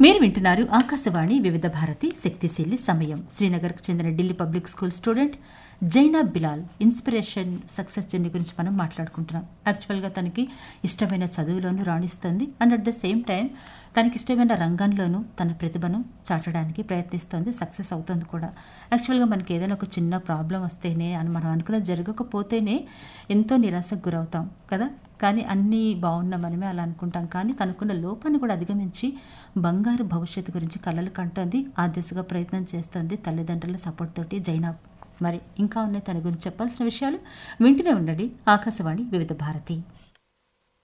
మీరు వింటున్నారు ఆకాశవాణి వివిధ భారతి శక్తిశీలి సమయం శ్రీనగర్కు చెందిన Delhi public school student Zainab Bilal inspiration success journey గురించి మనం మాట్లాడుకుంటున్నాం యాక్చువల్గా తనకి ఇష్టమైన చదువులోనూ రాణిస్తుంది and at the same time తనకి ఇష్టమైన రంగంలోనూ తన ప్రతిభను చాటడానికి ప్రయత్నిస్తుంది సక్సెస్ అవుతుంది కూడా యాక్చువల్గా మనకి ఏదైనా ఒక చిన్న ప్రాబ్లం వస్తేనే అని మనం అనుకున్న జరగకపోతేనే ఎంతో నిరాశకు గురవుతాం కదా కానీ అన్నీ బాగున్న మనమే అలా అనుకుంటాం కానీ తనకున్న లోపాన్ని కూడా అధిగమించి బంగారు భవిష్యత్తు గురించి కలలు కంటోంది ఆ దిశగా ప్రయత్నం చేస్తుంది తల్లిదండ్రుల సపోర్ట్ తోటి జైనాబ్ మరి ఇంకా ఉన్నాయి తన గురించి చెప్పాల్సిన విషయాలు వింటూనే ఉండండి ఆకాశవాణి వివిధ భారతి